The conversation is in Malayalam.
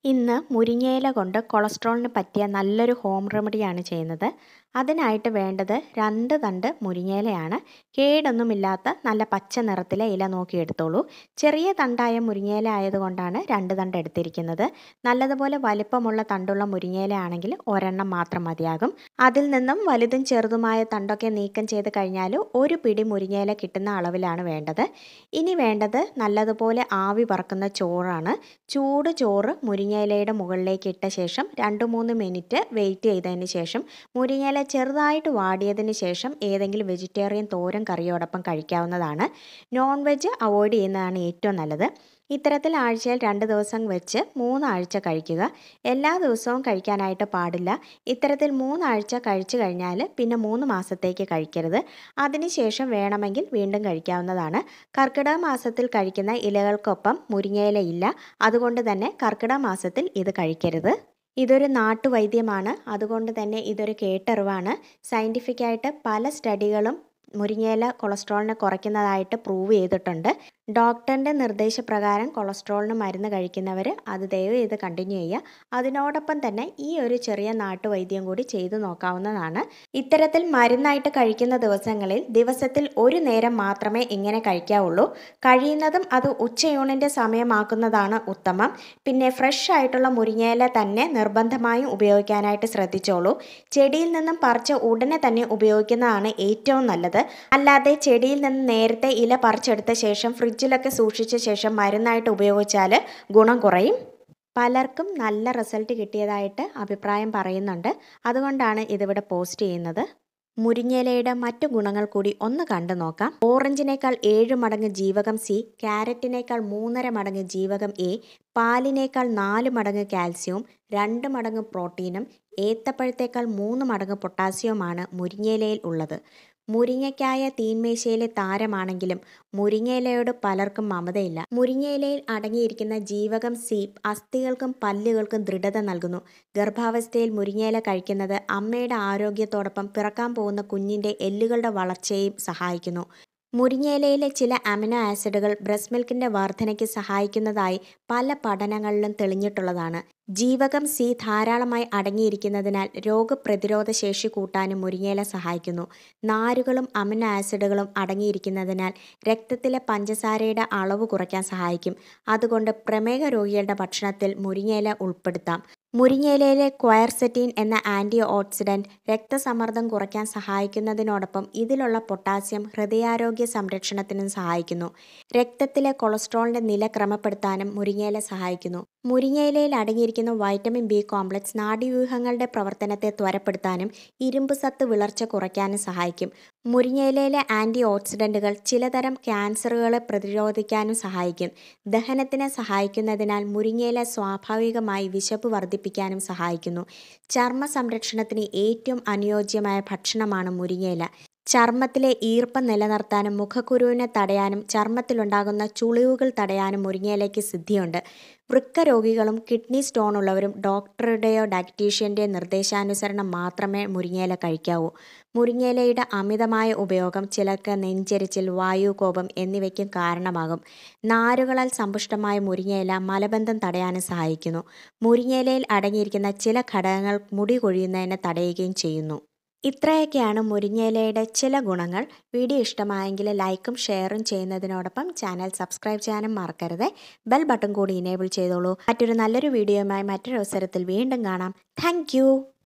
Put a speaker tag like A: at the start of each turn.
A: ഇന്ന് മുരിങ്ങയില കൊണ്ട് കൊളസ്ട്രോളിന് പറ്റിയ നല്ലൊരു ഹോം റെമഡിയാണ് ചെയ്യുന്നത് അതിനായിട്ട് വേണ്ടത് രണ്ട് തണ്ട് മുരിങ്ങയിലയാണ് കേടൊന്നുമില്ലാത്ത നല്ല പച്ച നിറത്തിലെ ഇല നോക്കി എടുത്തോളൂ ചെറിയ തണ്ടായ മുരിങ്ങയില ആയതുകൊണ്ടാണ് രണ്ട് തണ്ട് എടുത്തിരിക്കുന്നത് നല്ലതുപോലെ വലിപ്പമുള്ള തണ്ടുള്ള മുരിങ്ങയില ആണെങ്കിൽ ഒരെണ്ണം മാത്രം മതിയാകും അതിൽ നിന്നും വലുതും ചെറുതുമായ തണ്ടൊക്കെ നീക്കം ചെയ്ത് കഴിഞ്ഞാൽ ഒരു പിടി മുരിങ്ങയില കിട്ടുന്ന അളവിലാണ് വേണ്ടത് ഇനി വേണ്ടത് നല്ലതുപോലെ ആവി പറക്കുന്ന ചോറാണ് ചൂട് ചോറ് മുരിങ്ങയിലയുടെ മുകളിലേക്ക് ഇട്ട ശേഷം രണ്ട് മൂന്ന് മിനിറ്റ് വെയിറ്റ് ചെയ്തതിന് ശേഷം മുരിങ്ങയില ചെറുതായിട്ട് വാടിയതിന് ശേഷം ഏതെങ്കിലും വെജിറ്റേറിയൻ തോരൻ കറിയോടൊപ്പം കഴിക്കാവുന്നതാണ് നോൺ വെജ് അവോയ്ഡ് ചെയ്യുന്നതാണ് ഏറ്റവും നല്ലത് ഇത്തരത്തിൽ ആഴ്ചയിൽ രണ്ട് ദിവസം വെച്ച് മൂന്നാഴ്ച കഴിക്കുക എല്ലാ ദിവസവും കഴിക്കാനായിട്ട് പാടില്ല ഇത്തരത്തിൽ മൂന്നാഴ്ച കഴിച്ചു കഴിഞ്ഞാൽ പിന്നെ മൂന്ന് മാസത്തേക്ക് കഴിക്കരുത് അതിനുശേഷം വേണമെങ്കിൽ വീണ്ടും കഴിക്കാവുന്നതാണ് കർക്കിടക മാസത്തിൽ കഴിക്കുന്ന ഇലകൾക്കൊപ്പം മുരിങ്ങയില ഇല്ല അതുകൊണ്ട് തന്നെ കർക്കിടക മാസത്തിൽ ഇത് കഴിക്കരുത് ഇതൊരു നാട്ടുവൈദ്യമാണ് അതുകൊണ്ട് തന്നെ ഇതൊരു കേട്ടറിവാണ് സയൻറ്റിഫിക്കായിട്ട് പല സ്റ്റഡികളും മുരിങ്ങയില കൊളസ്ട്രോളിനെ കുറയ്ക്കുന്നതായിട്ട് പ്രൂവ് ചെയ്തിട്ടുണ്ട് ഡോക്ടറിൻ്റെ നിർദ്ദേശപ്രകാരം കൊളസ്ട്രോളിന് മരുന്ന് കഴിക്കുന്നവർ അത് ദയവ് ചെയ്ത് കണ്ടിന്യൂ ചെയ്യുക അതിനോടൊപ്പം തന്നെ ഈ ഒരു ചെറിയ നാട്ടുവൈദ്യം കൂടി ചെയ്തു നോക്കാവുന്നതാണ് ഇത്തരത്തിൽ മരുന്നായിട്ട് കഴിക്കുന്ന ദിവസങ്ങളിൽ ദിവസത്തിൽ ഒരു നേരം മാത്രമേ ഇങ്ങനെ കഴിക്കാവുള്ളൂ കഴിയുന്നതും അത് ഉച്ചയൂണിൻ്റെ സമയമാക്കുന്നതാണ് ഉത്തമം പിന്നെ ഫ്രഷ് ആയിട്ടുള്ള മുരിങ്ങയില തന്നെ നിർബന്ധമായും ഉപയോഗിക്കാനായിട്ട് ശ്രദ്ധിച്ചോളൂ ചെടിയിൽ നിന്നും പറിച്ച് ഉടനെ തന്നെ ഉപയോഗിക്കുന്നതാണ് ഏറ്റവും നല്ലത് അല്ലാതെ ചെടിയിൽ നിന്ന് നേരത്തെ ഇല പറിച്ചെടുത്ത ശേഷം ഫ്രിഡ്ജിലൊക്കെ സൂക്ഷിച്ച ശേഷം മരുന്നായിട്ട് ഉപയോഗിച്ചാൽ ഗുണം കുറയും പലർക്കും നല്ല റിസൾട്ട് കിട്ടിയതായിട്ട് അഭിപ്രായം പറയുന്നുണ്ട് അതുകൊണ്ടാണ് ഇതിവിടെ പോസ്റ്റ് ചെയ്യുന്നത് മുരിങ്ങയിലയുടെ മറ്റു ഗുണങ്ങൾ കൂടി ഒന്ന് കണ്ടു നോക്കാം ഓറഞ്ചിനേക്കാൾ ഏഴ് മടങ്ങ് ജീവകം സി ക്യാരറ്റിനേക്കാൾ മൂന്നര മടങ്ങ് ജീവകം എ പാലിനേക്കാൾ നാല് മടങ്ങ് കാൽസ്യവും രണ്ട് മടങ്ങ് പ്രോട്ടീനും ഏത്തപ്പഴത്തേക്കാൾ മൂന്ന് മടങ്ങ് പൊട്ടാസ്യവുമാണ് മുരിങ്ങയിലയിൽ ഉള്ളത് മുരിങ്ങയ്ക്കായ തീന്മേശയിലെ താരമാണെങ്കിലും മുരിങ്ങയിലയോട് പലർക്കും മമതയില്ല മുരിങ്ങയിലയിൽ അടങ്ങിയിരിക്കുന്ന ജീവകം സി അസ്ഥികൾക്കും പല്ലുകൾക്കും ദൃഢത നൽകുന്നു ഗർഭാവസ്ഥയിൽ മുരിങ്ങയില കഴിക്കുന്നത് അമ്മയുടെ ആരോഗ്യത്തോടൊപ്പം പിറക്കാൻ പോകുന്ന കുഞ്ഞിൻ്റെ എല്ലുകളുടെ വളർച്ചയെയും സഹായിക്കുന്നു മുരിങ്ങയിലയിലെ ചില അമിനോ ആസിഡുകൾ ബ്രസ്റ്റ് മിൽക്കിൻ്റെ വർധനയ്ക്ക് സഹായിക്കുന്നതായി പല പഠനങ്ങളിലും തെളിഞ്ഞിട്ടുള്ളതാണ് ജീവകം സി ധാരാളമായി അടങ്ങിയിരിക്കുന്നതിനാൽ രോഗപ്രതിരോധ ശേഷി കൂട്ടാനും മുരിങ്ങയില സഹായിക്കുന്നു നാരുകളും അമിനോ ആസിഡുകളും അടങ്ങിയിരിക്കുന്നതിനാൽ രക്തത്തിലെ പഞ്ചസാരയുടെ അളവ് കുറയ്ക്കാൻ സഹായിക്കും അതുകൊണ്ട് പ്രമേഹ രോഗികളുടെ ഭക്ഷണത്തിൽ മുരിങ്ങയില ഉൾപ്പെടുത്താം മുരിങ്ങയിലയിലെ ക്വയർസെറ്റീൻ എന്ന ആൻറ്റി ഓക്സിഡൻറ്റ് രക്തസമ്മർദ്ദം കുറയ്ക്കാൻ സഹായിക്കുന്നതിനോടൊപ്പം ഇതിലുള്ള പൊട്ടാസ്യം ഹൃദയാരോഗ്യ സംരക്ഷണത്തിനും സഹായിക്കുന്നു രക്തത്തിലെ കൊളസ്ട്രോളിൻ്റെ നില ക്രമപ്പെടുത്താനും മുരിങ്ങയില സഹായിക്കുന്നു മുരിങ്ങയിലയിൽ അടങ്ങിയിരിക്കുന്ന വൈറ്റമിൻ ബി കോംപ്ലക്സ് നാഡീവ്യൂഹങ്ങളുടെ പ്രവർത്തനത്തെ ത്വരപ്പെടുത്താനും ഇരുമ്പ് സത്ത് വിളർച്ച കുറയ്ക്കാനും സഹായിക്കും മുരിങ്ങയിലയിലെ ആൻറ്റി ഓക്സിഡൻറ്റുകൾ ചിലതരം ക്യാൻസറുകളെ പ്രതിരോധിക്കാനും സഹായിക്കും ദഹനത്തിനെ സഹായിക്കുന്നതിനാൽ മുരിങ്ങയില സ്വാഭാവികമായി വിശപ്പ് വർദ്ധിപ്പിക്കാനും സഹായിക്കുന്നു ചർമ്മ സംരക്ഷണത്തിന് ഏറ്റവും അനുയോജ്യമായ ഭക്ഷണമാണ് മുരിങ്ങയില ചർമ്മത്തിലെ ഈർപ്പം നിലനിർത്താനും മുഖക്കുരുവിനെ തടയാനും ചർമ്മത്തിലുണ്ടാകുന്ന ചുളിവുകൾ തടയാനും മുരിങ്ങയിലയ്ക്ക് സിദ്ധിയുണ്ട് വൃക്ക രോഗികളും കിഡ്നി സ്റ്റോൺ ഉള്ളവരും ഡോക്ടറുടെയോ ഡയറ്റീഷ്യൻ്റെയോ നിർദ്ദേശാനുസരണം മാത്രമേ മുരിങ്ങയില കഴിക്കാവൂ മുരിങ്ങയിലയുടെ അമിതമായ ഉപയോഗം ചിലർക്ക് നെഞ്ചരിച്ചിൽ വായുകോപം എന്നിവയ്ക്കും കാരണമാകും നാരുകളാൽ സമ്പുഷ്ടമായ മുരിങ്ങയില മലബന്ധം തടയാനും സഹായിക്കുന്നു മുരിങ്ങയിലയിൽ അടങ്ങിയിരിക്കുന്ന ചില ഘടകങ്ങൾ മുടി കൊഴിയുന്നതിനെ തടയുകയും ചെയ്യുന്നു ഇത്രയൊക്കെയാണ് മുരിങ്ങയിലയുടെ ചില ഗുണങ്ങൾ വീഡിയോ ഇഷ്ടമായെങ്കിൽ ലൈക്കും ഷെയറും ചെയ്യുന്നതിനോടൊപ്പം ചാനൽ സബ്സ്ക്രൈബ് ചെയ്യാനും മറക്കരുത് ബെൽ ബട്ടൺ കൂടി ഇനേബിൾ ചെയ്തോളൂ മറ്റൊരു നല്ലൊരു വീഡിയോയുമായി മറ്റൊരു അവസരത്തിൽ വീണ്ടും കാണാം താങ്ക്